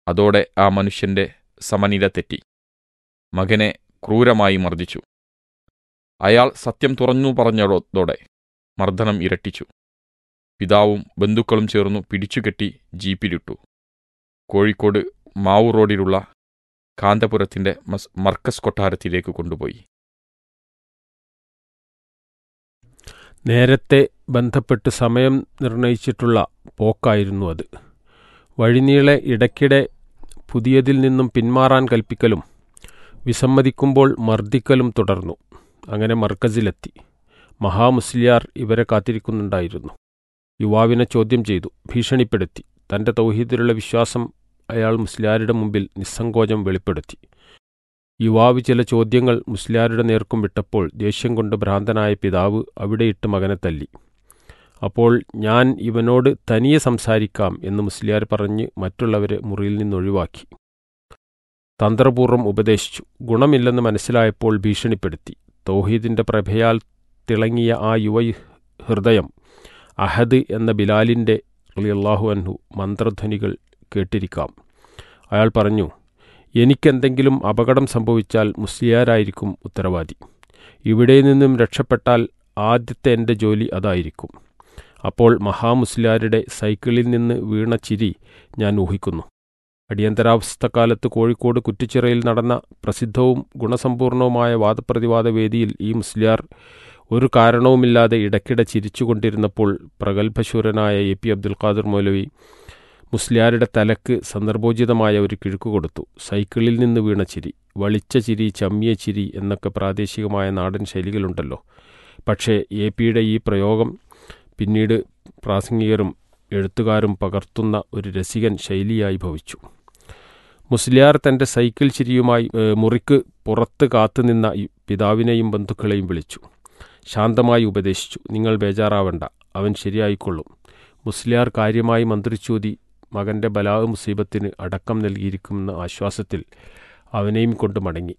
അതോടെ ആ മനുഷ്യന്റെ സമനില തെറ്റി മകനെ ക്രൂരമായി മർദ്ദിച്ചു അയാൾ സത്യം തുറന്നു പറഞ്ഞതോടെ മർദ്ദനം ഇരട്ടിച്ചു പിതാവും ബന്ധുക്കളും ചേർന്നു പിടിച്ചുകെട്ടി ജീപ്പിലിട്ടു കോഴിക്കോട് മാവൂർ റോഡിലുള്ള കാന്തപുരത്തിന്റെ മസ് മർക്കസ് കൊട്ടാരത്തിലേക്ക് കൊണ്ടുപോയി നേരത്തെ ബന്ധപ്പെട്ട് സമയം നിർണയിച്ചിട്ടുള്ള പോക്കായിരുന്നു അത് വഴിനീളെ ഇടയ്ക്കിടെ പുതിയതിൽ നിന്നും പിന്മാറാൻ കൽപ്പിക്കലും വിസമ്മതിക്കുമ്പോൾ മർദ്ദിക്കലും തുടർന്നു അങ്ങനെ മർക്കസിലെത്തി മഹാമുസ്ലിയാർ ഇവരെ കാത്തിരിക്കുന്നുണ്ടായിരുന്നു യുവാവിനെ ചോദ്യം ചെയ്തു ഭീഷണിപ്പെടുത്തി തന്റെ തൗഹീദിലുള്ള വിശ്വാസം അയാൾ മുസ്ലിയാരുടെ മുമ്പിൽ നിസ്സങ്കോചം വെളിപ്പെടുത്തി യുവാവ് ചില ചോദ്യങ്ങൾ മുസ്ലിയാരുടെ നേർക്കും വിട്ടപ്പോൾ ദേഷ്യം കൊണ്ട് ഭ്രാന്തനായ പിതാവ് അവിടെയിട്ട് മകനെ തല്ലി അപ്പോൾ ഞാൻ ഇവനോട് തനിയെ സംസാരിക്കാം എന്ന് മുസ്ലിയാർ പറഞ്ഞ് മറ്റുള്ളവരെ മുറിയിൽ നിന്നൊഴിവാക്കി തന്ത്രപൂർവ്വം ഉപദേശിച്ചു ഗുണമില്ലെന്ന് മനസ്സിലായപ്പോൾ ഭീഷണിപ്പെടുത്തി തൗഹീദിന്റെ പ്രഭയാൽ തിളങ്ങിയ ആ യുവ ഹൃദയം അഹദ് എന്ന ബിലാലിന്റെ അള്ളാഹു അൻഹു മന്ത്രധ്വനികൾ കേട്ടിരിക്കാം അയാൾ പറഞ്ഞു എനിക്കെന്തെങ്കിലും അപകടം സംഭവിച്ചാൽ മുസ്ലിയാരായിരിക്കും ഉത്തരവാദി ഇവിടെ നിന്നും രക്ഷപ്പെട്ടാൽ ആദ്യത്തെ എൻ്റെ ജോലി അതായിരിക്കും അപ്പോൾ മഹാമുസ്ലിയാരുടെ സൈക്കിളിൽ നിന്ന് വീണ ചിരി ഞാൻ ഊഹിക്കുന്നു അടിയന്തരാവസ്ഥക്കാലത്ത് കോഴിക്കോട് കുറ്റിച്ചിറയിൽ നടന്ന പ്രസിദ്ധവും ഗുണസമ്പൂർണവുമായ വാദപ്രതിവാദ വേദിയിൽ ഈ മുസ്ലിയാർ ഒരു കാരണവുമില്ലാതെ ഇടയ്ക്കിടെ ചിരിച്ചുകൊണ്ടിരുന്നപ്പോൾ പ്രഗത്ഭശൂരനായ എ പി അബ്ദുൽ ഖാദർ മൗലവി മുസ്ലിയാരുടെ തലക്ക് സന്ദർഭോചിതമായ ഒരു കിഴുക്ക് കൊടുത്തു സൈക്കിളിൽ നിന്ന് വീണ ചിരി വളിച്ച ചിരി ചമ്മിയ ചിരി എന്നൊക്കെ പ്രാദേശികമായ നാടൻ ശൈലികളുണ്ടല്ലോ പക്ഷേ എ പിയുടെ ഈ പ്രയോഗം പിന്നീട് പ്രാസംഗികരും എഴുത്തുകാരും പകർത്തുന്ന ഒരു രസികൻ ശൈലിയായി ഭവിച്ചു മുസ്ലിയാർ തന്റെ സൈക്കിൾ ചിരിയുമായി മുറിക്ക് പുറത്ത് കാത്തുനിന്ന പിതാവിനെയും ബന്ധുക്കളെയും വിളിച്ചു ശാന്തമായി ഉപദേശിച്ചു നിങ്ങൾ ബേജാറാവണ്ട അവൻ ശരിയായിക്കൊള്ളും മുസ്ലിയാർ കാര്യമായി മന്ത്രിച്ചൂതി മകന്റെ ബലാവ് മുസീബത്തിന് അടക്കം നൽകിയിരിക്കുമെന്ന ആശ്വാസത്തിൽ അവനെയും കൊണ്ട് മടങ്ങി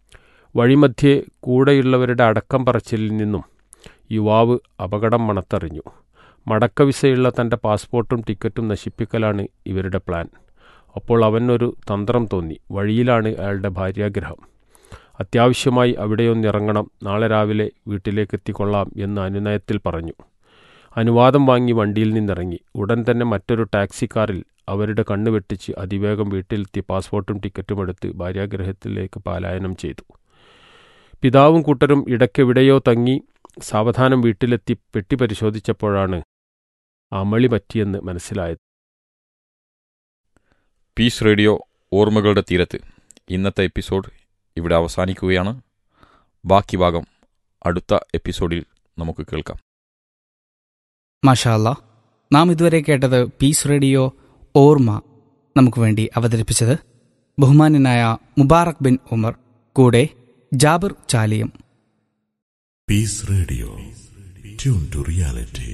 വഴിമധ്യേ കൂടെയുള്ളവരുടെ അടക്കം പറച്ചിലിൽ നിന്നും യുവാവ് അപകടം മണത്തറിഞ്ഞു മടക്ക വിസയുള്ള തൻ്റെ പാസ്പോർട്ടും ടിക്കറ്റും നശിപ്പിക്കലാണ് ഇവരുടെ പ്ലാൻ അപ്പോൾ അവനൊരു തന്ത്രം തോന്നി വഴിയിലാണ് അയാളുടെ ഭാര്യാഗ്രഹം അത്യാവശ്യമായി അവിടെയൊന്നിറങ്ങണം നാളെ രാവിലെ വീട്ടിലേക്ക് എത്തിക്കൊള്ളാം എന്ന് അനുനയത്തിൽ പറഞ്ഞു അനുവാദം വാങ്ങി വണ്ടിയിൽ നിന്നിറങ്ങി ഉടൻ തന്നെ മറ്റൊരു ടാക്സിക്കാറിൽ അവരുടെ കണ്ണു വെട്ടിച്ച് അതിവേഗം വീട്ടിലെത്തി പാസ്പോർട്ടും ടിക്കറ്റും എടുത്ത് ഭാര്യാഗ്രഹത്തിലേക്ക് പലായനം ചെയ്തു പിതാവും കൂട്ടരും ഇടയ്ക്കെവിടെയോ തങ്ങി സാവധാനം വീട്ടിലെത്തി പെട്ടി പരിശോധിച്ചപ്പോഴാണ് അമളി പറ്റിയെന്ന് മനസ്സിലായത് പീസ് റേഡിയോ ഓർമ്മകളുടെ തീരത്ത് ഇന്നത്തെ എപ്പിസോഡ് ഇവിടെ അവസാനിക്കുകയാണ് ബാക്കി ഭാഗം അടുത്ത എപ്പിസോഡിൽ നമുക്ക് കേൾക്കാം മാഷാല്ല നാം ഇതുവരെ കേട്ടത് പീസ് റേഡിയോ ഓർമ്മ നമുക്ക് വേണ്ടി അവതരിപ്പിച്ചത് ബഹുമാന്യനായ മുബാറക് ബിൻ ഉമർ കൂടെ Jabir Chaliyam Peace Radio tune to reality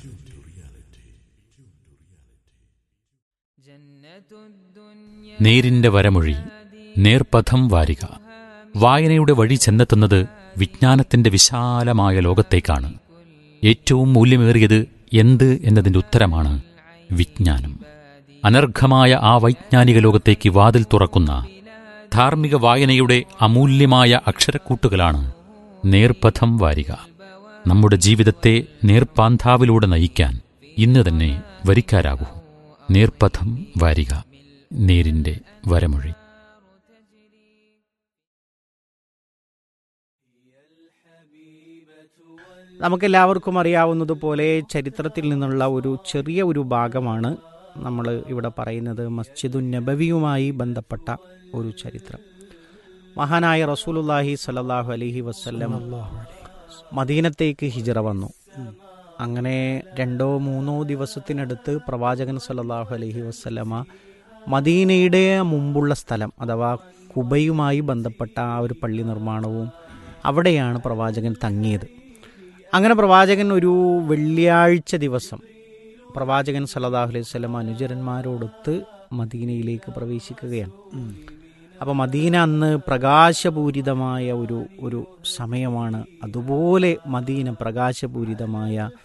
നേരിന്റെ വരമൊഴി നേർപഥം വാരിക വായനയുടെ വഴി ചെന്നെത്തുന്നത് വിജ്ഞാനത്തിന്റെ വിശാലമായ ലോകത്തേക്കാണ് ഏറ്റവും മൂല്യമേറിയത് എന്ത് എന്നതിന്റെ ഉത്തരമാണ് വിജ്ഞാനം അനർഘമായ ആ വൈജ്ഞാനിക ലോകത്തേക്ക് വാതിൽ തുറക്കുന്ന ധാർമ്മിക വായനയുടെ അമൂല്യമായ അക്ഷരക്കൂട്ടുകളാണ് നേർപഥം വാരിക നമ്മുടെ ജീവിതത്തെ നേർപ്പാന്താവിലൂടെ നയിക്കാൻ ഇന്ന് തന്നെ വരിക്കാരാകൂ നേർപഥം വാരിക നേരിന്റെ വരമൊഴി നമുക്കെല്ലാവർക്കും അറിയാവുന്നതുപോലെ ചരിത്രത്തിൽ നിന്നുള്ള ഒരു ചെറിയ ഒരു ഭാഗമാണ് നമ്മൾ ഇവിടെ പറയുന്നത് മസ്ജിദുൻ നബവിയുമായി ബന്ധപ്പെട്ട ഒരു ചരിത്രം മഹാനായ റസൂലുല്ലാഹി സലല്ലാഹു അലഹി വസ്ല്ലം മദീനത്തേക്ക് ഹിജറ വന്നു അങ്ങനെ രണ്ടോ മൂന്നോ ദിവസത്തിനടുത്ത് പ്രവാചകൻ സല്ലല്ലാഹു അലൈഹി വസ്ലമ മദീനയുടെ മുമ്പുള്ള സ്ഥലം അഥവാ കുബയുമായി ബന്ധപ്പെട്ട ആ ഒരു പള്ളി നിർമ്മാണവും അവിടെയാണ് പ്രവാചകൻ തങ്ങിയത് അങ്ങനെ പ്രവാചകൻ ഒരു വെള്ളിയാഴ്ച ദിവസം പ്രവാചകൻ സല്ലല്ലാഹു അലൈഹി വസല്ലം അനുചരന്മാരോടൊത്ത് മദീനയിലേക്ക് പ്രവേശിക്കുകയാണ് അപ്പോൾ മദീന അന്ന് പ്രകാശപൂരിതമായ ഒരു ഒരു സമയമാണ് അതുപോലെ മദീന പ്രകാശപൂരിതമായ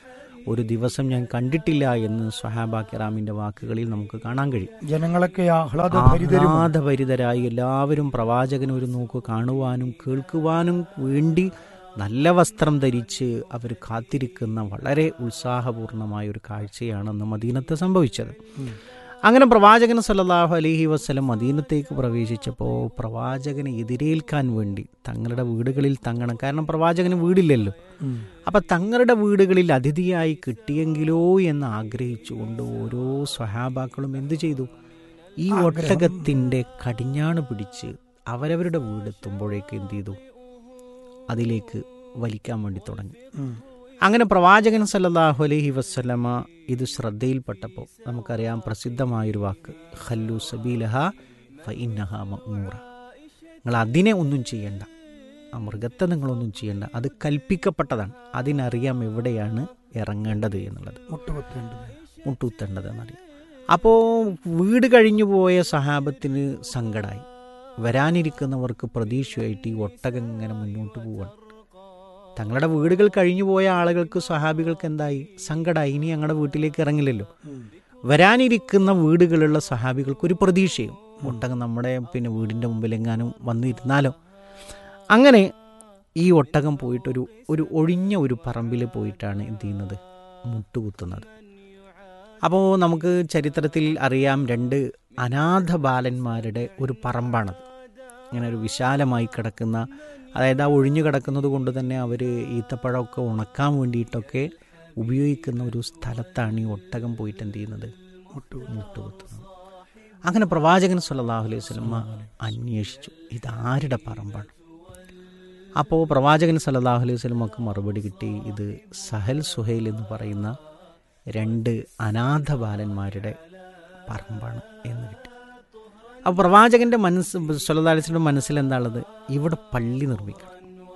ഒരു ദിവസം ഞാൻ കണ്ടിട്ടില്ല എന്ന് സ്വഹാബ കിറാമിന്റെ വാക്കുകളിൽ നമുക്ക് കാണാൻ കഴിയും ജനങ്ങളൊക്കെ ആഹ്ലാദഭരിതരും ആഹ്ലാദഭരിതരായി എല്ലാവരും പ്രവാചകനെ ഒരു നോക്ക് കാണുവാനും കേൾക്കുവാനും വേണ്ടി നല്ല വസ്ത്രം ധരിച്ച് അവർ കാത്തിരിക്കുന്ന വളരെ ഉത്സാഹപൂർണമായ ഒരു കാഴ്ചയാണ് അന്ന് മദീനത്ത് സംഭവിച്ചത് അങ്ങനെ പ്രവാചകൻ സല്ലല്ലാഹു അലൈഹി വസ്ലം മദീനത്തേക്ക് പ്രവേശിച്ചപ്പോൾ പ്രവാചകനെ എതിരേൽക്കാൻ വേണ്ടി തങ്ങളുടെ വീടുകളിൽ തങ്ങണം കാരണം പ്രവാചകന് വീടില്ലല്ലോ അപ്പം തങ്ങളുടെ വീടുകളിൽ അതിഥിയായി കിട്ടിയെങ്കിലോ എന്ന് ആഗ്രഹിച്ചുകൊണ്ട് ഓരോ സ്വഹാബാക്കളും എന്തു ചെയ്തു ഈ ഒട്ടകത്തിൻ്റെ കടിഞ്ഞാണ് പിടിച്ച് അവരവരുടെ വീടെത്തുമ്പോഴേക്ക് എന്ത് ചെയ്തു അതിലേക്ക് വലിക്കാൻ വേണ്ടി തുടങ്ങി അങ്ങനെ പ്രവാചകൻ സല്ലല്ലാഹു അലൈഹി വസ്ലമ ഇത് ശ്രദ്ധയിൽപ്പെട്ടപ്പോൾ നമുക്കറിയാം പ്രസിദ്ധമായൊരു വാക്ക് ഹല്ലു സബീലഹ ഫഇന്നഹ മഅ്മൂറ നിങ്ങൾ അതിനെ ഒന്നും ചെയ്യണ്ട ആ മൃഗത്തെ നിങ്ങളൊന്നും ചെയ്യണ്ട അത് കൽപ്പിക്കപ്പെട്ടതാണ് അതിനറിയാം എവിടെയാണ് ഇറങ്ങേണ്ടത് എന്നുള്ളത് മുട്ടുകുത്തേണ്ടത് മുട്ടുകുത്തേണ്ടത് എന്നറിയാം അപ്പോൾ വീട് കഴിഞ്ഞു പോയ സഹാബത്തിന് സങ്കടമായി വരാനിരിക്കുന്നവർക്ക് പ്രതീക്ഷയായിട്ട് ഈ ഒട്ടകം ഇങ്ങനെ മുന്നോട്ട് പോവാണ് തങ്ങളുടെ വീടുകൾ കഴിഞ്ഞു പോയ ആളുകൾക്ക് സഹാബികൾക്ക് എന്തായി സങ്കടമായി ഇനി ഞങ്ങളുടെ വീട്ടിലേക്ക് ഇറങ്ങില്ലല്ലോ വരാനിരിക്കുന്ന വീടുകളുള്ള സഹാബികൾക്ക് ഒരു പ്രതീക്ഷയും ഒട്ടകം നമ്മുടെ പിന്നെ വീടിൻ്റെ മുമ്പിലെങ്ങാനും വന്നിരുന്നാലോ അങ്ങനെ ഈ ഒട്ടകം പോയിട്ടൊരു ഒരു ഒഴിഞ്ഞ ഒരു പറമ്പിൽ പോയിട്ടാണ് എന്ത് ചെയ്യുന്നത് മുട്ടുകുത്തുന്നത് അപ്പോൾ നമുക്ക് ചരിത്രത്തിൽ അറിയാം രണ്ട് അനാഥ ബാലന്മാരുടെ ഒരു പറമ്പാണത് ഇങ്ങനെ ഒരു വിശാലമായി കിടക്കുന്ന അതായത് ആ ഒഴിഞ്ഞു കിടക്കുന്നത് കൊണ്ട് തന്നെ അവർ ഈത്തപ്പഴമൊക്കെ ഉണക്കാൻ വേണ്ടിയിട്ടൊക്കെ ഉപയോഗിക്കുന്ന ഒരു സ്ഥലത്താണ് ഈ ഒട്ടകം പോയിട്ട് എന്ത് ചെയ്യുന്നത് മുട്ടുകുത്തുന്നത് അങ്ങനെ പ്രവാചകൻ സല്ലല്ലാഹു അലൈഹി വസല്ലമ അന്വേഷിച്ചു ഇതാരുടെ പറമ്പാണ് അപ്പോൾ പ്രവാചകൻ സല്ലല്ലാഹു അലൈഹി വസല്ലമക്ക് മറുപടി കിട്ടി ഇത് സഹൽ സുഹൈൽ എന്ന് പറയുന്ന രണ്ട് അനാഥ ബാലന്മാരുടെ പറമ്പാണ് എന്ന് കിട്ടി അപ്പോൾ പ്രവാചകന്റെ മനസ്സ് സല്ലല്ലാഹുലിന്റെ മനസ്സിൽ എന്താണുള്ളത് ഇവിടെ പള്ളി നിർമ്മിക്കണം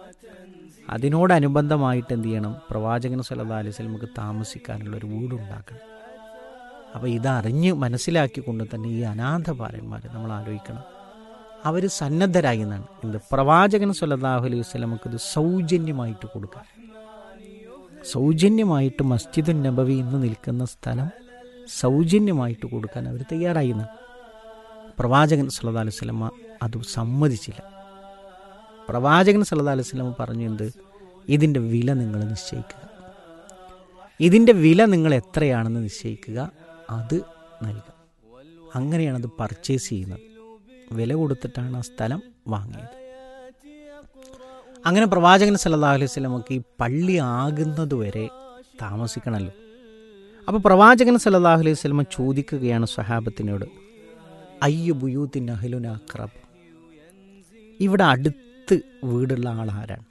അതിനോടനുബന്ധമായിട്ട് എന്ത് ചെയ്യണം പ്രവാചകൻ സല്ലല്ലാഹു അലൈഹി വസല്ലമക്ക് താമസിക്കാനുള്ള ഒരു വീടുണ്ടാക്കണം അപ്പോൾ ഇതറിഞ്ഞ് മനസ്സിലാക്കിക്കൊണ്ട് തന്നെ ഈ അനാഥ ബാലന്മാർ നമ്മൾ ആലോചിക്കണം അവർ സന്നദ്ധരായി എന്നാണ് എന്ത് പ്രവാചകൻ സല്ലല്ലാഹു അലൈഹി വസല്ലമക്ക് ഇത് സൗജന്യമായിട്ട് കൊടുക്കാൻ സൗജന്യമായിട്ട് മസ്ജിദുൻ നബവി ഇന്ന് നിൽക്കുന്ന സ്ഥലം സൗജന്യമായിട്ട് കൊടുക്കാൻ അവർ തയ്യാറായി എന്നാണ് പ്രവാചകൻ സല്ലല്ലാഹു അലൈഹി വസല്ലമ അത് സമ്മതിച്ചില്ല പ്രവാചകൻ സല്ലല്ലാഹു അലൈഹി വസല്ലമ പറഞ്ഞു എന്ത് ഇതിൻ്റെ വില നിങ്ങൾ നിശ്ചയിക്കുക ഇതിൻ്റെ വില നിങ്ങൾ എത്രയാണെന്ന് നിശ്ചയിക്കുക അത് നൽകുക അങ്ങനെയാണ് അത് പർച്ചേസ് ചെയ്യുന്നത് വില കൊടുത്തിട്ടാണ് ആ സ്ഥലം വാങ്ങിയത് അങ്ങനെ പ്രവാചകൻ സല്ലല്ലാഹു അലൈഹി വസല്ലമക്ക് ഈ പള്ളി ആകുന്നത് വരെ താമസിക്കണമല്ലോ അപ്പോൾ പ്രവാചകൻ സല്ലല്ലാഹു അലൈഹി വസല്ലമ ചോദിക്കുകയാണ് സ്വഹാബത്തിനോട് അയ്യ ബുയൂത്തിൻ അഹ്ലുന അക്രബ് ഇവിടെ അടുത്ത് വീടുള്ള ആളാരാണ്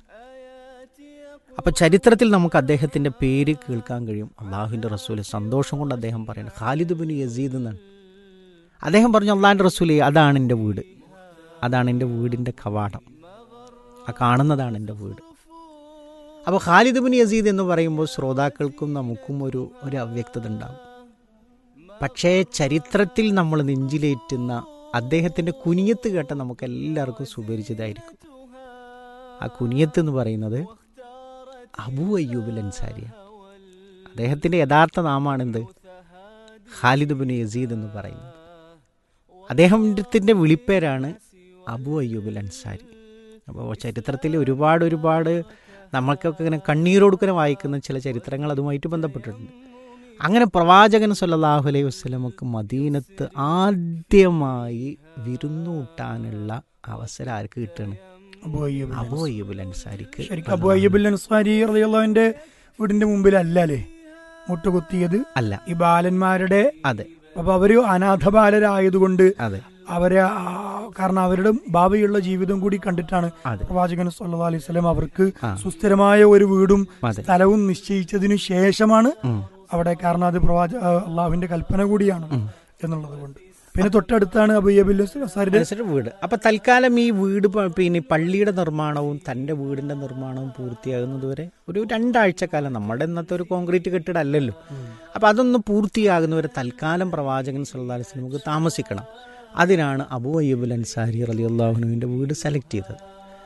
അപ്പോൾ ചരിത്രത്തിൽ നമുക്ക് അദ്ദേഹത്തിൻ്റെ പേര് കേൾക്കാൻ കഴിയും അള്ളാഹുവിൻ്റെ റസൂല് സന്തോഷം കൊണ്ട് അദ്ദേഹം പറയുന്നത് ഖാലിദ് ബിൻ യസീദ് എന്നാണ് അദ്ദേഹം പറഞ്ഞു അള്ളാഹിൻ്റെ റസൂലെ അതാണ് എൻ്റെ വീട് അതാണ് എൻ്റെ വീടിൻ്റെ കവാടം ആ കാണുന്നതാണ് എൻ്റെ വീട് അപ്പോൾ ഖാലിദ് ബിൻ യസീദ് എന്ന് പറയുമ്പോൾ ശ്രോതാക്കൾക്കും നമുക്കും ഒരു ഒരു അവ്യക്തത ഉണ്ടാകും പക്ഷേ ചരിത്രത്തിൽ നമ്മൾ നെഞ്ചിലേറ്റുന്ന അദ്ദേഹത്തിൻ്റെ കുനിയത്ത് കേട്ട നമുക്ക് എല്ലാവർക്കും സുപരിചിതമായിരിക്കും ആ കുനിയത്ത് എന്ന് പറയുന്നത് അബു അയ്യൂബിൽ അൻസാരിയാണ് അദ്ദേഹത്തിൻ്റെ യഥാർത്ഥ നാമാണെന്ത് ഖാലിദ് ബിൻ യസീദ് എന്ന് പറയുന്നത് അദ്ദേഹത്തിൻ്റെ വിളിപ്പേരാണ് അബു അയ്യൂബിൽ അൻസാരി അപ്പോൾ ചരിത്രത്തിൽ ഒരുപാട് ഒരുപാട് നമ്മൾക്കൊക്കെ ഇങ്ങനെ കണ്ണീരൊടുക്കനെ വായിക്കുന്ന ചില ചരിത്രങ്ങൾ അതുമായിട്ട് ബന്ധപ്പെട്ടിട്ടുണ്ട് അങ്ങനെ പ്രവാചകൻ സല്ലല്ലാഹു അലൈഹി വസ്ലമക്ക് മദീനത്ത് ആദ്യമായി വിരുന്നൂട്ടാനുള്ള അവസരം ആർക്ക് കിട്ടുകയാണ് അബു അയ്യൂബ് അബു അയ്യൂബുൽ അൻസാരിക്ക് ശരിക്കും അബു അയ്യൂബുൽ അൻസാരി റളിയല്ലാഹുവിന്റെ വീടിന്റെ മുമ്പിലല്ല അല്ലേ മുട്ടുകുത്തിയത് അല്ല ഈ ബാലന്മാരുടെ അതെ അപ്പൊ അവര് അനാഥ ബാലരായതുകൊണ്ട് അതെ അവരെ ആ, കാരണം അവരുടെ ഭാവിയുള്ള ജീവിതം കൂടി കണ്ടിട്ടാണ് അതെ പ്രവാചകൻ സല്ലല്ലാഹു അലൈഹി വസല്ലം അവർക്ക് ആ. സുസ്ഥിരമായ ഒരു വീടും അതെ സ്ഥലവും നിശ്ചയിച്ചതിനു ശേഷമാണ് ഉം. അവിടെ കാരണം അത് പ്രവാച ആ, അള്ളാഹുവിന്റെ കൽപ്പന കൂടിയാണ് ഉം. എന്നുള്ളത് കൊണ്ട് പിന്നെ തൊട്ടടുത്താണ് അബുയബുൽ അൻസാരിയുടെ അനുസരിച്ച് വീട് അപ്പൊ തൽക്കാലം ഈ വീട് പ- പിന്നെ പള്ളിയുടെ നിർമ്മാണവും തന്റെ വീടിന്റെ നിർമ്മാണവും പൂർത്തിയാകുന്നത് വരെ ഒരു രണ്ടാഴ്ചക്കാലം നമ്മുടെ ഇന്നത്തെ ഒരു കോൺക്രീറ്റ് കെട്ടിടം അല്ലല്ലോ അപ്പൊ അതൊന്ന് പൂർത്തിയാകുന്നവരെ തൽക്കാലം പ്രവാചകൻ സല്ലല്ലാഹു അലൈഹി വസല്ലം നമുക്ക് താമസിക്കണം അതിനാണ് അബു അയ്യൂബുൽ അൻസാരി റലി അള്ളാഹുനുവിന്റെ വീട് സെലക്ട് ചെയ്തത്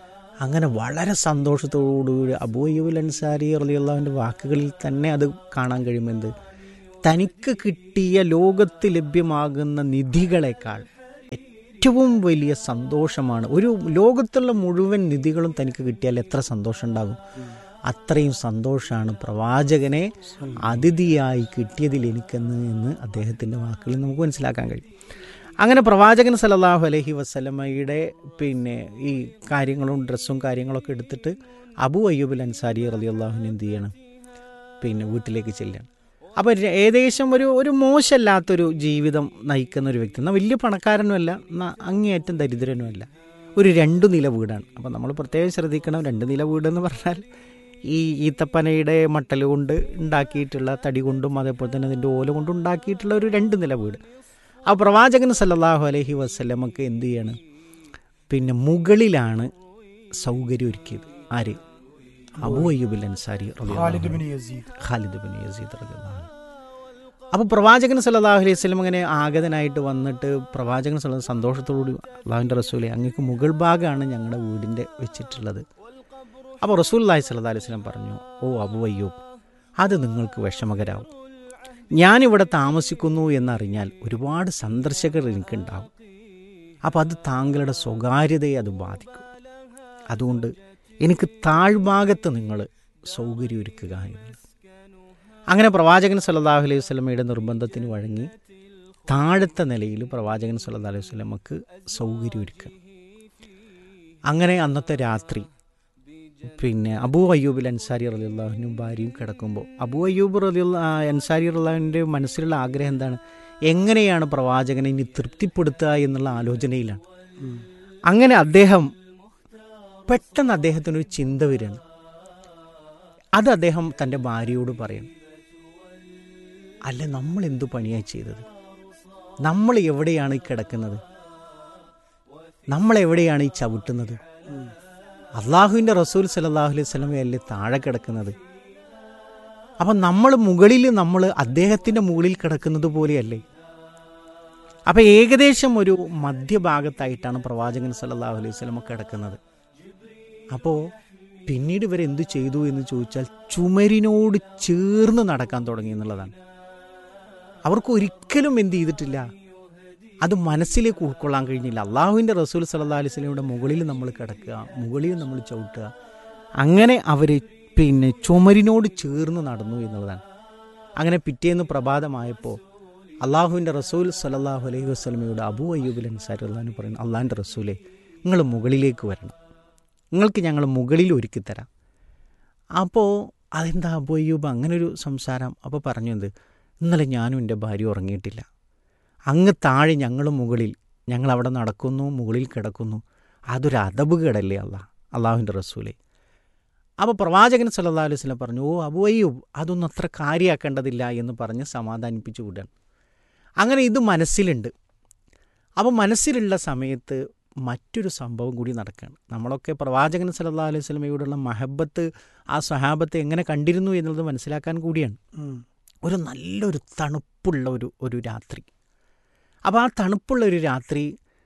അങ്ങനെ വളരെ സന്തോഷത്തോടുകൂടി അബൂയ്യൂബുൽ അൻസാരി റളിയല്ലാഹുവിൻ്റെ വാക്കുകളിൽ തന്നെ അത് കാണാൻ കഴിയുമെന്ത് തനിക്ക് കിട്ടിയ ലോകത്ത് ലഭ്യമാകുന്ന നിധികളെക്കാൾ ഏറ്റവും വലിയ സന്തോഷമാണ് ഒരു ലോകത്തുള്ള മുഴുവൻ നിധികളും തനിക്ക് കിട്ടിയാൽ എത്ര സന്തോഷം ഉണ്ടാകും അത്രയും സന്തോഷമാണ് പ്രവാചകനെ അതിഥിയായി കിട്ടിയതിൽ എനിക്കെന്ന് എന്ന് അദ്ദേഹത്തിൻ്റെ വാക്കുകളിൽ നമുക്ക് മനസ്സിലാക്കാൻ കഴിയും അങ്ങനെ പ്രവാചകൻ സല്ലല്ലാഹു അലൈഹി വസല്ലമയുടെ പിന്നെ ഈ കാര്യങ്ങളും ഡ്രസ്സും കാര്യങ്ങളൊക്കെ എടുത്തിട്ട് അബു അയ്യൂബുൽ അൻസാരി റളിയല്ലാഹുവിന് എന്ത് ചെയ്യണം പിന്നെ വീട്ടിലേക്ക് ചെല്ലുകയാണ് അപ്പോൾ ഏകദേശം ഒരു ഒരു മോശമല്ലാത്തൊരു ജീവിതം നയിക്കുന്ന ഒരു വ്യക്തി എന്നാൽ വലിയ പണക്കാരനുമല്ല എന്നാൽ അങ്ങേയറ്റം ദരിദ്രനുമല്ല ഒരു രണ്ടു നില വീടാണ് അപ്പോൾ നമ്മൾ പ്രത്യേകം ശ്രദ്ധിക്കണം രണ്ട് നില വീടെന്ന് പറഞ്ഞാൽ ഈ ഈത്തപ്പനയുടെ മട്ടൽ കൊണ്ട് ഉണ്ടാക്കിയിട്ടുള്ള തടി കൊണ്ടും അതേപോലെ തന്നെ അതിൻ്റെ ഓല കൊണ്ടും ഉണ്ടാക്കിയിട്ടുള്ള ഒരു രണ്ട് നില വീട് ആ പ്രവാചകൻ സല്ലല്ലാഹു അലൈഹി വസ്ലമക്ക് എന്ത് ചെയ്യാണ് പിന്നെ മുകളിലാണ് സൗകര്യം ഒരുക്കിയത് ആര് അബു അയ്യൂബുൽ അൻസാരി റളിയല്ലാഹു ഖാലിദ് അൻഹു. ബിൻ യസീദ് ഖാലിദ് ബിൻ യസീദ് റളിയല്ലാഹു അൻഹു. അപ്പോൾ പ്രവാചകൻ സല്ലല്ലാഹു അലൈഹി വസല്ലം അങ്ങനെ ആഗതനായിട്ട് വന്നിട്ട് പ്രവാചകൻ സല്ല സന്തോഷത്തോടുകൂടി അള്ളാഹുവിൻ്റെ റസൂലെ അങ്ങക്ക് മുകൾ ഭാഗമാണ് ഞങ്ങളുടെ വീടിൻ്റെ വെച്ചിട്ടുള്ളത് അപ്പോൾ റസൂൽ അള്ളാഹി സല്ലല്ലാഹു അലൈഹി വസല്ലം പറഞ്ഞു ഓ അബു അയ്യൂബ് അത് നിങ്ങൾക്ക് വിഷമകരാവും ഞാനിവിടെ താമസിക്കുന്നു എന്നറിഞ്ഞാൽ ഒരുപാട് സന്ദർശകർ എനിക്കുണ്ടാവും അപ്പോൾ അത് താങ്കളുടെ സ്വകാര്യതയെ അത് ബാധിക്കും അതുകൊണ്ട് എനിക്ക് താഴ്ഭാഗത്ത് നിങ്ങൾ സൗകര്യം ഒരുക്കുക എന്നുള്ളത് അങ്ങനെ പ്രവാചകൻ സല്ലല്ലാഹു അലൈഹി വസല്ലമയുടെ നിർബന്ധത്തിന് വഴങ്ങി താഴത്തെ നിലയിൽ പ്രവാചകൻ സല്ലല്ലാഹു അലൈഹി വസല്ലമക്ക് സൗകര്യം ഒരുക്കുക അങ്ങനെ അന്നത്തെ രാത്രി പിന്നെ അബൂ അയ്യൂബിൽ അൻസാരി റലിയുള്ളാഹുവിനും ഭാര്യയും കിടക്കുമ്പോൾ അബൂ അയ്യൂബ് റലിയുള്ള അൻസാരി റലിയുടെ മനസ്സിലുള്ള ആഗ്രഹം എന്താണ് എങ്ങനെയാണ് പ്രവാചകനെ ഇനി തൃപ്തിപ്പെടുത്തുക എന്നുള്ള ആലോചനയിലാണ് അങ്ങനെ അദ്ദേഹം പെട്ടെന്ന് അദ്ദേഹത്തിനൊരു ചിന്ത വരികയാണ് അത് അദ്ദേഹം തൻ്റെ ഭാര്യയോട് പറയണം അല്ല നമ്മൾ എന്തു പണിയായി ചെയ്തത് നമ്മൾ എവിടെയാണ് ഈ കിടക്കുന്നത് നമ്മൾ എവിടെയാണ് ഈ ചവിട്ടുന്നത് അള്ളാഹുവിൻ്റെ റസൂൽ സലല്ലാഹു അലൈഹി സ്വലമയല്ലേ താഴെ കിടക്കുന്നത് അപ്പം നമ്മൾ മുകളിൽ നമ്മൾ അദ്ദേഹത്തിൻ്റെ മുകളിൽ കിടക്കുന്നത് പോലെയല്ലേ അപ്പം ഏകദേശം ഒരു മധ്യഭാഗത്തായിട്ടാണ് പ്രവാചകൻ സല്ലല്ലാഹു അലൈഹി സ്വലമ കിടക്കുന്നത് അപ്പോൾ പിന്നീട് ഇവർ എന്തു ചെയ്തു എന്ന് ചോദിച്ചാൽ ചുമരിനോട് ചേർന്ന് നടക്കാൻ തുടങ്ങി എന്നുള്ളതാണ് അവർക്ക് ഒരിക്കലും എന്ത് ചെയ്തിട്ടില്ല അത് മനസ്സിലേക്ക് ഉൾക്കൊള്ളാൻ കഴിഞ്ഞില്ല അള്ളാഹുവിൻ്റെ റസൂൽ സല്ലാ അലൈഹി സ്വലമിയുടെ മുകളിൽ നമ്മൾ കിടക്കുക മുകളിൽ നമ്മൾ ചവിട്ടുക അങ്ങനെ അവർ പിന്നെ ചുമരിനോട് ചേർന്ന് നടന്നു എന്നുള്ളതാണ് അങ്ങനെ പിറ്റേന്ന് പ്രഭാതമായപ്പോൾ അള്ളാഹുവിൻ്റെ റസൂൽ സലല്ലാഹു അലൈഹി വസ്ലമയുടെ അബു അയ്യൂബുൽ അൻസാരി അള്ളഹാന് പറയുന്നു അള്ളാഹിൻ്റെ റസൂലെ നിങ്ങൾ മുകളിലേക്ക് വരണം നിങ്ങൾക്ക് ഞങ്ങൾ മുകളിൽ ഒരുക്കി തരാം അപ്പോൾ അതെന്താ അബു അയ്യൂബ് അങ്ങനെ ഒരു സംസാരം അപ്പോൾ പറഞ്ഞു എന്ത് ഇന്നലെ ഞാനും എൻ്റെ ഭാര്യ ഉറങ്ങിയിട്ടില്ല അങ്ങ് താഴെ ഞങ്ങൾ മുകളിൽ ഞങ്ങൾ അവിടെ നടക്കുന്നു മുകളിൽ കിടക്കുന്നു അതൊരു അതബുകേടല്ലേ അല്ല അള്ളാഹുവിൻ്റെ റസൂലെ അപ്പോൾ പ്രവാചകൻ സല്ലല്ലാഹു അലൈഹി വസല്ലം പറഞ്ഞു ഓ അബു അയ്യൂബ് അതൊന്നും അത്ര കാര്യമാക്കേണ്ടതില്ല എന്ന് പറഞ്ഞ് സമാധാനിപ്പിച്ചു വിടാൻ അങ്ങനെ ഇത് മനസ്സിലുണ്ട് അപ്പോൾ മനസ്സിലുള്ള സമയത്ത് മറ്റൊരു സംഭവം കൂടി നടക്കുകയാണ് നമ്മളൊക്കെ പ്രവാചകൻ സല്ലല്ലാഹു അലൈഹി വസല്ലമയോടുള്ള മഹബത്ത് ആ സ്വഹാബത്തെ എങ്ങനെ കണ്ടിരുന്നു എന്നുള്ളത് മനസ്സിലാക്കാൻ കൂടിയാണ് ഒരു നല്ലൊരു തണുപ്പുള്ള ഒരു ഒരു രാത്രി അപ്പോൾ ആ തണുപ്പുള്ള ഒരു രാത്രി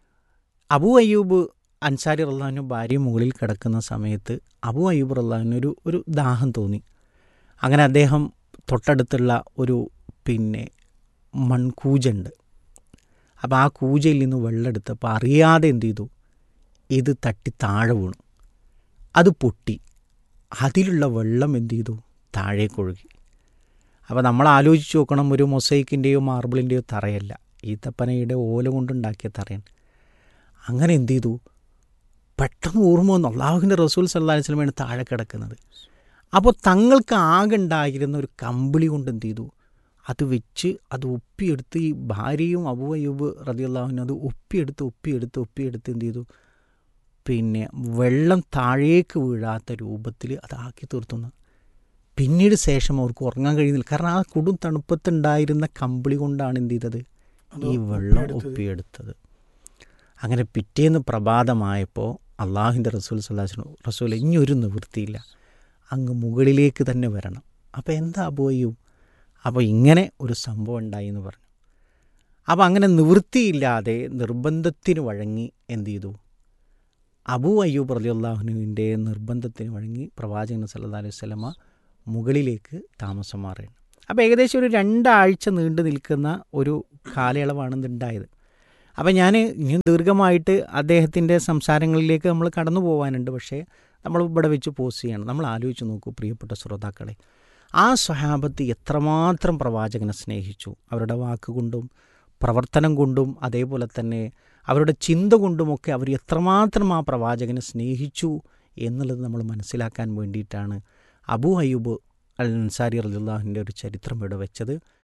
അബു അയ്യൂബ് അൻസാരി റള്ളാഹുവിന് ഭാര്യ മുകളിൽ കിടക്കുന്ന സമയത്ത് അബു അയ്യൂബ് റള്ളാഹുവിന് ഒരു ഒരു ദാഹം തോന്നി അങ്ങനെ അദ്ദേഹം തൊട്ടടുത്തുള്ള ഒരു പിന്നെ മൺകൂജുണ്ട് അപ്പോൾ ആ കൂജയിൽ നിന്ന് വെള്ളം എടുത്തപ്പോൾ അറിയാതെ എന്ത് ചെയ്തു ഇത് തട്ടി താഴെ വീണു അത് പൊട്ടി അതിലുള്ള വെള്ളം എന്ത് ചെയ്തു താഴേക്ക് ഒഴുകി അപ്പോൾ നമ്മൾ ആലോചിച്ച് നോക്കണം ഒരു മൊസൈക്കിൻ്റെയോ മാർബിളിൻ്റെയോ തറയല്ല ഈത്തപ്പനയുടെ ഓല കൊണ്ടുണ്ടാക്കിയ തറയാണ് അങ്ങനെ എന്ത് ചെയ്തു പെട്ടെന്ന് ഓർമ്മ വന്നു അള്ളാഹുവിൻ്റെ റസൂൽ സല്ലാ വസ്ലമാണ് താഴെ കിടക്കുന്നത് അപ്പോൾ തങ്ങൾക്ക് ആകെ ഉണ്ടായിരുന്ന ഒരു കമ്പിളി കൊണ്ട് എന്ത് ചെയ്തു അത് വെച്ച് അത് ഒപ്പിയെടുത്ത് ഈ ഭാര്യയും അബു അയ്യൂബ് റതിയുള്ളാഹുവിനും അത് ഒപ്പിയെടുത്ത് ഒപ്പിയെടുത്ത് ഒപ്പിയെടുത്ത് എന്ത് ചെയ്തു പിന്നെ വെള്ളം താഴേക്ക് വീഴാത്ത രൂപത്തിൽ അതാക്കി തീർത്തുന്നു പിന്നീട് ശേഷം അവർക്ക് ഉറങ്ങാൻ കഴിയുന്നില്ല കാരണം ആ കൊടും തണുപ്പത്തുണ്ടായിരുന്ന കമ്പിളി കൊണ്ടാണ് എന്ത് ചെയ്തത് ഈ വെള്ളം ഒപ്പിയെടുത്തത് അങ്ങനെ പിറ്റേന്ന് പ്രഭാതമായപ്പോൾ അള്ളാഹുവിൻ്റെ റസൂൽ സല്ലാഹു റസൂൽ ഇനിയൊരു നിവൃത്തിയില്ല അങ്ങ് മുകളിലേക്ക് തന്നെ വരണം അപ്പോൾ എന്താ പോയും അപ്പോൾ ഇങ്ങനെ ഒരു സംഭവം ഉണ്ടായി എന്ന് പറഞ്ഞു അപ്പോൾ അങ്ങനെ നിവൃത്തിയില്ലാതെ നിർബന്ധത്തിന് വഴങ്ങി എന്ത് ചെയ്തു അബൂ അയ്യൂബ് റലിയുള്ളാഹുനുവിൻ്റെ നിർബന്ധത്തിന് വഴങ്ങി പ്രവാചകൻ സല്ലല്ലാഹു അലൈഹി വസല്ലമ മുകളിലേക്ക് താമസം മാറുകയാണ് അപ്പോൾ ഏകദേശം ഒരു രണ്ടാഴ്ച നീണ്ടു നിൽക്കുന്ന ഒരു കാലയളവാണ് ഇതുണ്ടായത് അപ്പം ഞാൻ ഇനി ദീർഘമായിട്ട് അദ്ദേഹത്തിൻ്റെ സംസാരങ്ങളിലേക്ക് നമ്മൾ കടന്നു പോകാനുണ്ട് പക്ഷേ നമ്മൾ ഇവിടെ വെച്ച് പോസ്റ്റ് ചെയ്യണം നമ്മൾ ആലോചിച്ച് നോക്കൂ പ്രിയപ്പെട്ട ശ്രോതാക്കളെ ആ സ്വഹാബത്ത് എത്രമാത്രം പ്രവാചകനെ സ്നേഹിച്ചു അവരുടെ വാക്കുകൊണ്ടും പ്രവർത്തനം കൊണ്ടും അതേപോലെ തന്നെ അവരുടെ ചിന്ത കൊണ്ടുമൊക്കെ അവർ എത്രമാത്രം ആ പ്രവാചകനെ സ്നേഹിച്ചു എന്നുള്ളത് നമ്മൾ മനസ്സിലാക്കാൻ വേണ്ടിയിട്ടാണ് അബൂ അയ്യൂബ് അൽ അൻസാരി റലിള്ളാഹിൻ്റെ ഒരു ചരിത്രം ഇവിടെ വെച്ചത്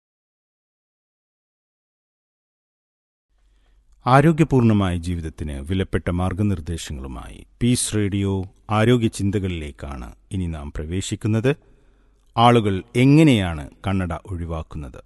ആരോഗ്യപൂർണമായ ജീവിതത്തിന് വിലപ്പെട്ട മാർഗനിർദ്ദേശങ്ങളുമായി പീസ് റേഡിയോ ആരോഗ്യ ചിന്തകളിലേക്കാണ് ഇനി നാം പ്രവേശിക്കുന്നത് ആളുകൾ എങ്ങനെയാണ് കണ്ണട ഒഴിവാക്കുന്നത്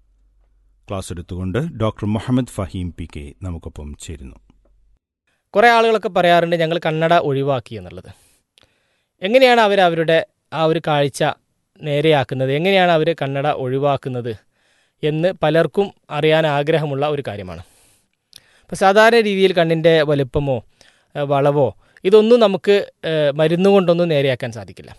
ക്ലാസ് എടുത്തുകൊണ്ട് doctor Muhammad Faheem P K നമുക്കൊപ്പം ചേരുന്നു കുറേ ആളുകളൊക്കെ പറയാറുണ്ട് ഞങ്ങൾ കണ്ണട ഒഴിവാക്കി എന്നുള്ളത് എങ്ങനെയാണ് അവർ അവരുടെ ആ ഒരു കാഴ്ച നേരെയാക്കുന്നത് എങ്ങനെയാണ് അവർ കണ്ണട ഒഴിവാക്കുന്നത് എന്ന് പലർക്കും അറിയാൻ ആഗ്രഹമുള്ള ഒരു കാര്യമാണ് ഇപ്പോൾ സാധാരണ രീതിയിൽ കണ്ണിൻ്റെ വലുപ്പമോ ഏഹ് വളവോ ഇതൊന്നും നമുക്ക് ഏഹ് മരുന്ന് കൊണ്ടൊന്നും നേരെയാക്കാൻ സാധിക്കില്ല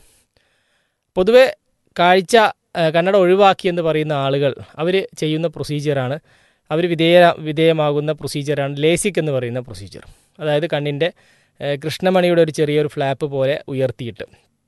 പൊതുവെ കാഴ്ച ഏഹ് കണ്ണട ഒഴിവാക്കി എന്ന് പറയുന്ന ആളുകൾ അവർ ചെയ്യുന്ന പ്രൊസീജിയറാണ് അവർ വിധേയ വിധേയമാകുന്ന പ്രൊസീജിയറാണ് ലേസിക് എന്ന് പറയുന്ന പ്രൊസീജിയർ അതായത് കണ്ണിൻ്റെ ഏഹ് കൃഷ്ണമണിയുടെ ഒരു ചെറിയൊരു ഫ്ലാപ്പ് പോലെ ഉയർത്തിയിട്ട്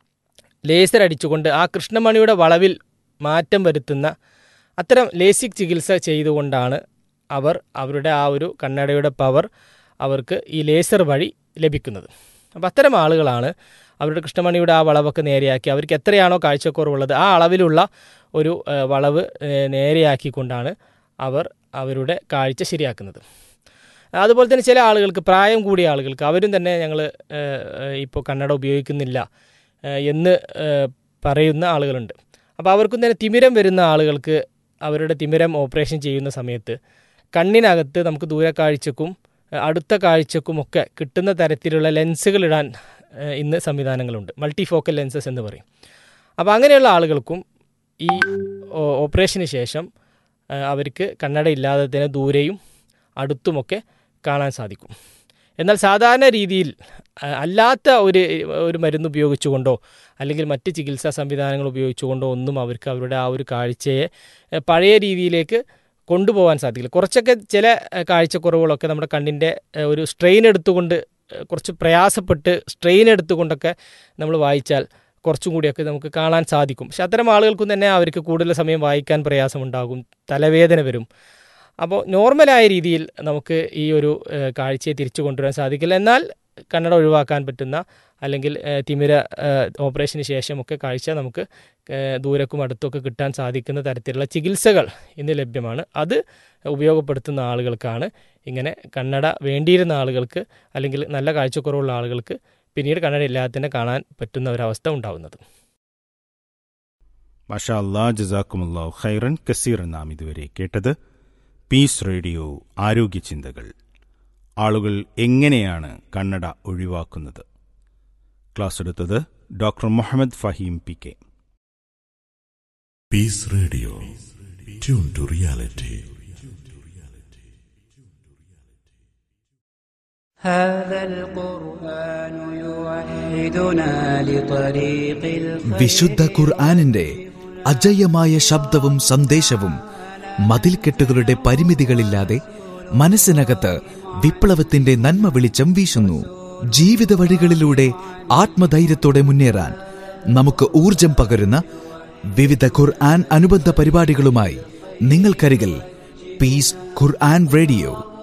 ലേസർ അടിച്ചുകൊണ്ട് ആ കൃഷ്ണമണിയുടെ വളവിൽ മാറ്റം വരുത്തുന്ന അത്തരം ലേസിക് ചികിത്സ ചെയ്തുകൊണ്ടാണ് അവർ അവരുടെ ആ ഒരു കണ്ണടയുടെ പവർ അവർക്ക് ഈ ലേസർ വഴി ലഭിക്കുന്നത് അപ്പോൾ അത്തരം ആളുകളാണ് അവരുടെ കൃഷ്ണമണിയുടെ ആ വളവൊക്കെ നേരെയാക്കി അവർക്ക് എത്രയാണോ കാഴ്ചക്കുറവുള്ളത് ആ അളവിലുള്ള ഒരു ഏഹ്, വളവ് ഏഹ്, നേരെയാക്കിക്കൊണ്ടാണ് അവർ അവരുടെ കാഴ്ച ശരിയാക്കുന്നത് അതുപോലെ തന്നെ ചില ആളുകൾക്ക് പ്രായം കൂടിയ ആളുകൾക്ക് അവരും തന്നെ ഞങ്ങൾ ഇപ്പോൾ കണ്ണട ഉപയോഗിക്കുന്നില്ല ഏഹ്, എന്ന് ഏഹ്, പറയുന്ന ആളുകളുണ്ട് അപ്പോൾ അവർക്കും തന്നെ തിമിരം വരുന്ന ആളുകൾക്ക് അവരുടെ തിമിരം ഓപ്പറേഷൻ ചെയ്യുന്ന സമയത്ത് കണ്ണിനകത്ത് നമുക്ക് ദൂരക്കാഴ്ചക്കും ഏഹ്, അടുത്ത കാഴ്ചക്കുമൊക്കെ കിട്ടുന്ന തരത്തിലുള്ള ലെൻസുകൾ ഇടാൻ ഏഹ്, ഇന്ന് സംവിധാനങ്ങളുണ്ട് മൾട്ടിഫോക്കൽ ലെൻസസ് എന്ന് പറയും അപ്പോൾ അങ്ങനെയുള്ള ആളുകൾക്കും ഈ ഓ- ഓപ്പറേഷന് ശേഷം ഏഹ്, അവർക്ക് കണ്ണട ഇല്ലാതെ തന്നെ ദൂരെയും അടുത്തുമൊക്കെ കാണാൻ സാധിക്കും എന്നാൽ സാധാരണ രീതിയിൽ ആ, അല്ലാത്ത ഒരു ഒരു മരുന്ന് ഉപയോഗിച്ചുകൊണ്ടോ അല്ലെങ്കിൽ മറ്റ് ചികിത്സാ സംവിധാനങ്ങൾ ഉപയോഗിച്ചുകൊണ്ടോ ഒന്നും അവർക്ക് അവരുടെ ആ ഒരു കാഴ്ചയെ എ, പഴയ രീതിയിലേക്ക് കൊണ്ടുപോകാൻ സാധിക്കില്ല കുറച്ചൊക്കെ ചില എ, കാഴ്ചക്കുറവുകളൊക്കെ നമ്മുടെ കണ്ണിൻ്റെ എ, ഒരു സ്ട്രെയിൻ എടുത്തുകൊണ്ട് എ, കുറച്ച് പ്രയാസപ്പെട്ട് സ്ട്രെയിൻ എടുത്തുകൊണ്ടൊക്കെ നമ്മൾ വായിച്ചാൽ കുറച്ചും കൂടിയൊക്കെ നമുക്ക് കാണാൻ സാധിക്കും പക്ഷെ അത്തരം ആളുകൾക്കും തന്നെ അവർക്ക് കൂടുതൽ സമയം വായിക്കാൻ പ്രയാസമുണ്ടാകും തലവേദന വരും അപ്പോൾ നോർമലായ രീതിയിൽ നമുക്ക് ഈ ഒരു ഏഹ്, കാഴ്ചയെ തിരിച്ചു കൊണ്ടുവരാൻ സാധിക്കില്ല എന്നാൽ കണ്ണട ഒഴിവാക്കാൻ പറ്റുന്ന അല്ലെങ്കിൽ ഏഹ്, തിമിര ഏഹ്, ഓപ്പറേഷന് ശേഷമൊക്കെ കാഴ്ച നമുക്ക് ഏഹ്, ദൂരക്കും അടുത്തൊക്കെ കിട്ടാൻ സാധിക്കുന്ന തരത്തിലുള്ള ചികിത്സകൾ ഇന്ന് ലഭ്യമാണ് അത് ഉപയോഗപ്പെടുത്തുന്ന ആളുകൾക്കാണ് ഇങ്ങനെ കണ്ണട വേണ്ടിയിരുന്ന ആളുകൾക്ക് അല്ലെങ്കിൽ നല്ല കാഴ്ചക്കുറവുള്ള ആളുകൾക്ക് പിന്നീട് കണ്ണട ഇല്ലാതെ തന്നെ കാണാൻ പറ്റുന്ന ഒരവസ്ഥ ഉണ്ടാവുന്നത് മഷാ അല്ലാ ജസാക്കുമുല്ലാ ഖൈറൻ കസീർ നാം ഇതുവരെ കേട്ടത് പീസ് റേഡിയോ ആരോഗ്യ ചിന്തകൾ ആളുകൾ എങ്ങനെയാണ് കണ്ണട ഒഴിവാക്കുന്നത് ക്ലാസ് എടുത്തത് doctor Muhammad Faheem P K Peace Radio. Tune to reality. هذا القرآن يوحدنا لطريق الخير വിശുദ്ധ ഖുർആാനിന്റെ അജയ്യമായ ശബ്ദവും സന്ദേശവും മതിൽക്കെട്ടുകളുടെ പരിമിതികളില്ലാതെ മനസ്സിനകത്ത് വിപ്ലവത്തിന്റെ നന്മ വെളിച്ചം വീശുന്നു ജീവിത വഴികളിലൂടെ ആത്മധൈര്യത്തോടെ മുന്നേറാൻ നമുക്ക് ഊർജം പകരുന്ന വിവിധ ഖുർആൻ അനുബന്ധ പരിപാടികളുമായി നിങ്ങൾക്കരികിൽ പീസ് ഖുർആൻ റേഡിയോ